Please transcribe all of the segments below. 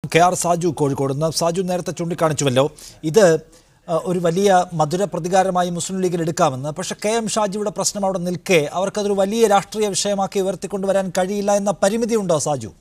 K R Saju Kozhikode നിന്ന് സാജു നേരത്തെ ചൂണ്ടിക്കാണിച്ചുവല്ലോ ഇത് ആ, ഒരു വലിയ മധുര പ്രതികാരമായി മുസ്ലിം ലീഗിൽ എടുക്കാമെന്ന് പക്ഷേ കെ എം ഷാജിയുടെ പ്രശ്നം അവിടെ നിൽക്കെ അവർക്കതൊരു വലിയ രാഷ്ട്രീയ വിഷയമാക്കി ഉയർത്തിക്കൊണ്ടുവരാൻ കഴിയില്ല എന്ന പരിമിതി ഉണ്ടോ സാജു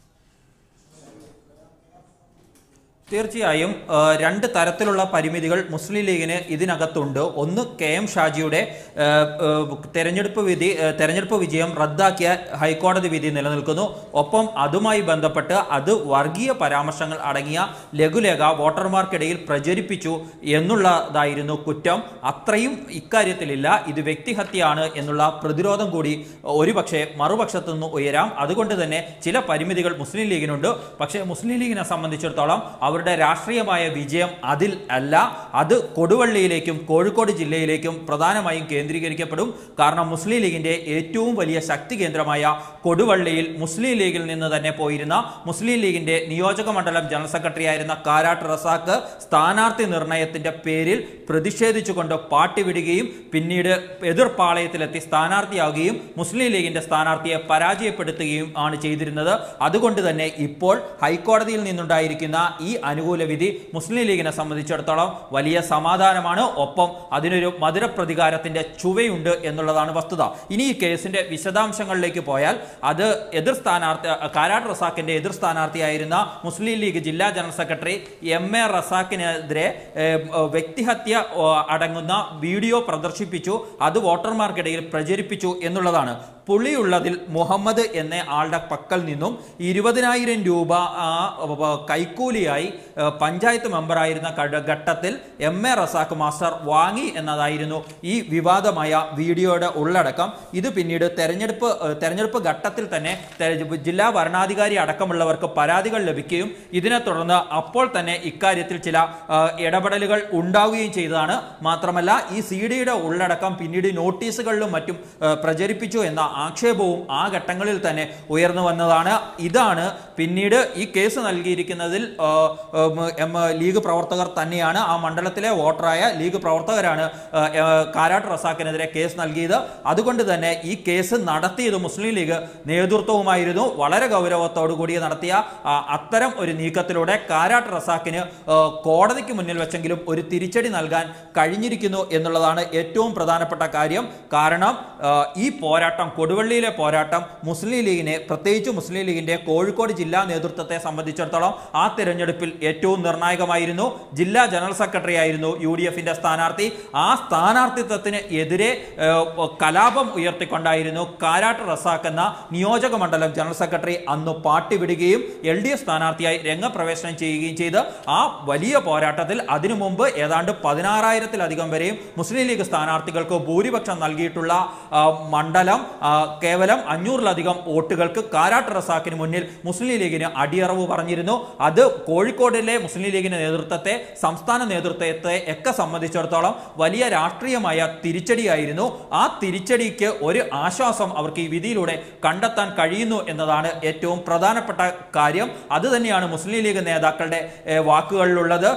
തീർച്ചയായും ആ, രണ്ട് തരത്തിലുള്ള പരിമിതികൾ മുസ്ലിം ലീഗിന് ഇതിനകത്തുണ്ട് ഒന്ന് കെ എം ഷാജിയുടെ ആ, ആ, തെരഞ്ഞെടുപ്പ് വിധി ആ, തെരഞ്ഞെടുപ്പ് വിജയം റദ്ദാക്കിയ ഹൈക്കോടതി വിധി നിലനിൽക്കുന്നു ഒപ്പം അതുമായി ബന്ധപ്പെട്ട് അത് വർഗീയ പരാമർശങ്ങൾ അടങ്ങിയ ലഘുലേഖ വോട്ടർമാർക്കിടയിൽ പ്രചരിപ്പിച്ചു എന്നുള്ളതായിരുന്നു കുറ്റം അത്രയും ഇക്കാര്യത്തിലില്ല ഇത് വ്യക്തിഹത്യയാണ് എന്നുള്ള പ്രതിരോധം കൂടി ഒരുപക്ഷെ മറുപക്ഷത്തു നിന്ന് ഉയരാം അതുകൊണ്ട് തന്നെ ചില പരിമിതികൾ മുസ്ലിം ലീഗിനുണ്ട് പക്ഷേ മുസ്ലിം ലീഗിനെ സംബന്ധിച്ചിടത്തോളം അവരുടെ രാഷ്ട്രീയമായ വിജയം അതിൽ അല്ല അത് കൊടുവള്ളിയിലേക്കും കോഴിക്കോട് ജില്ലയിലേക്കും പ്രധാനമായും കേന്ദ്രീകരിക്കപ്പെടും കാരണം മുസ്ലിം ലീഗിന്റെ ഏറ്റവും വലിയ ശക്തി കേന്ദ്രമായ കൊടുവള്ളിയിൽ മുസ്ലിം ലീഗിൽ നിന്ന് തന്നെ പോയിരുന്ന മുസ്ലിം ലീഗിന്റെ നിയോജക മണ്ഡലം ജനറൽ സെക്രട്ടറി ആയിരുന്ന കാരാട്ട് റസാക്ക് സ്ഥാനാർത്ഥി നിർണയത്തിന്റെ പേരിൽ പ്രതിഷേധിച്ചുകൊണ്ട് പാട്ടി വിടുകയും പിന്നീട് എതിർപ്പാളയത്തിലെത്തി സ്ഥാനാർത്ഥിയാവുകയും മുസ്ലിം ലീഗിന്റെ സ്ഥാനാർത്ഥിയെ പരാജയപ്പെടുത്തുകയും ആണ് ചെയ്തിരുന്നത് അതുകൊണ്ട് തന്നെ ഇപ്പോൾ ഹൈക്കോടതിയിൽ നിന്നുണ്ടായിരിക്കുന്ന ഈ അനുകൂല വിധി മുസ്ലിം ലീഗിനെ സംബന്ധിച്ചിടത്തോളം വലിയ സമാധാനമാണ് ഒപ്പം അതിനൊരു മധുര പ്രതികാരത്തിന്റെ ചുവയുണ്ട് എന്നുള്ളതാണ് വസ്തുത ഇനി ഈ കേസിന്റെ വിശദാംശങ്ങളിലേക്ക് പോയാൽ അത് എതിർ സ്ഥാനാർത്ഥി കാരാട്ട് റസാഖിന്റെ എതിർ സ്ഥാനാർത്ഥിയായിരുന്ന മുസ്ലിം ലീഗ് ജില്ലാ ജനറൽ സെക്രട്ടറി എം എ റസാഖിനെതിരെ ഏഹ്, വ്യക്തിഹത്യ ഓ, അടങ്ങുന്ന വീഡിയോ പ്രദർശിപ്പിച്ചു അത് വോട്ടർമാർക്കിടയിൽ പ്രചരിപ്പിച്ചു എന്നുള്ളതാണ് പുളിയുള്ളതിൽ മുഹമ്മദ് എന്ന ആളുടെ പക്കൽ നിന്നും ഇരുപതിനായിരം രൂപ ആ, വ- കൈക്കൂലിയായി ആ, പഞ്ചായത്ത് മെമ്പറായിരുന്ന കട- ഘട്ടത്തിൽ എം എ റസാഖ് മാസ്റ്റർ വാങ്ങി എന്നതായിരുന്നു ഈ വിവാദമായ വീഡിയോയുടെ ഉള്ളടക്കം ഇത് പിന്നീട് തെരഞ്ഞെടുപ്പ് ആ, തെരഞ്ഞെടുപ്പ് ഘട്ടത്തിൽ തന്നെ തെര- ജില്ലാ ഭരണാധികാരി അടക്കമുള്ളവർക്ക് പരാതികൾ ലഭിക്കുകയും ഇതിനെ തുടർന്ന് അപ്പോൾ തന്നെ ഇക്കാര്യത്തിൽ ചില ആ, ഇടപെടലുകൾ ഉണ്ടാവുകയും ചെയ്തതാണ് മാത്രമല്ല ഈ സി ഡിയുടെ ഉള്ളടക്കം പിന്നീട് നോട്ടീസുകളിലും മറ്റും ആ, പ്രചരിപ്പിച്ചു എന്ന ആക്ഷേപവും ആ ഘട്ടങ്ങളിൽ തന്നെ ഉയർന്നു വന്നതാണ് ഇതാണ് പിന്നീട് ഈ കേസ് നൽകിയിരിക്കുന്നതിൽ ആ, ഉം, എം, ലീഗ് പ്രവർത്തകർ തന്നെയാണ് ആ മണ്ഡലത്തിലെ വോട്ടറായ ലീഗ് പ്രവർത്തകരാണ് ആ, ആ, കാരാട്ട് റസാഖിനെതിരെ കേസ് നൽകിയത് അതുകൊണ്ട് തന്നെ ഈ കേസ് നടത്തിയത് മുസ്ലിം ലീഗ് നേതൃത്വവുമായിരുന്നു വളരെ ഗൗരവത്തോടു കൂടി നടത്തിയ ആ, അത്തരം ഒരു നീക്കത്തിലൂടെ കാരാട്ട് റസാഖിന് ആ, കോടതിക്ക് മുന്നിൽ വെച്ചെങ്കിലും ഒരു തിരിച്ചടി നൽകാൻ കഴിഞ്ഞിരിക്കുന്നു എന്നുള്ളതാണ് ഏറ്റവും പ്രധാനപ്പെട്ട കാര്യം കാരണം ആ, ഈ പോരാട്ടം കൊടുവള്ളിയിലെ പോരാട്ടം മുസ്ലിം ലീഗിനെ പ്രത്യേകിച്ച് മുസ്ലിം ലീഗിന്റെ കോഴിക്കോട് ജില്ലാ നേതൃത്വത്തെ സംബന്ധിച്ചിടത്തോളം ആ തിരഞ്ഞെടുപ്പിൽ ഏറ്റവും നിർണായകമായിരുന്നു ജില്ലാ ജനറൽ സെക്രട്ടറി ആയിരുന്നു യു ഡി എഫിന്റെ സ്ഥാനാർത്ഥി ആ സ്ഥാനാർത്ഥിത്വത്തിന് എതിരെ ഏഹ്, കലാപം ഉയർത്തിക്കൊണ്ടായിരുന്നു കാരാട്ട് റസാഖ് എന്ന നിയോജക മണ്ഡലം ജനറൽ സെക്രട്ടറി അന്ന് പാട്ടി വിടുകയും എൽ ഡി എഫ് സ്ഥാനാർത്ഥിയായി രംഗപ്രവേശനം ചെയ്യുകയും ചെയ്ത് ആ വലിയ പോരാട്ടത്തിൽ അതിനു മുമ്പ് ഏതാണ്ട് പതിനാറായിരത്തിലധികം വരെയും മുസ്ലിം ലീഗ് സ്ഥാനാർത്ഥികൾക്ക് ഭൂരിപക്ഷം നൽകിയിട്ടുള്ള ആ, മണ്ഡലം ആ, കേവലം അഞ്ഞൂറിലധികം വോട്ടുകൾക്ക് കാരാട്ട് റസാഖിന് മുന്നിൽ മുസ്ലിം ലീഗിന് അടിയറവ് പറഞ്ഞിരുന്നു അത് കോഴിക്കോടിലെ മുസ്ലിം ലീഗിന്റെ നേതൃത്വത്തെ സംസ്ഥാന നേതൃത്വത്തെ ഒക്കെ സംബന്ധിച്ചിടത്തോളം വലിയ രാഷ്ട്രീയമായ തിരിച്ചടിയായിരുന്നു ആ തിരിച്ചടിക്ക് ഒരു ആശ്വാസം അവർക്ക് ഈ വിധിയിലൂടെ കണ്ടെത്താൻ കഴിയുന്നു എന്നതാണ് ഏറ്റവും പ്രധാനപ്പെട്ട കാര്യം അത് തന്നെയാണ് മുസ്ലിം ലീഗ് നേതാക്കളുടെ ഏഹ്, വാക്കുകളിലുള്ളത്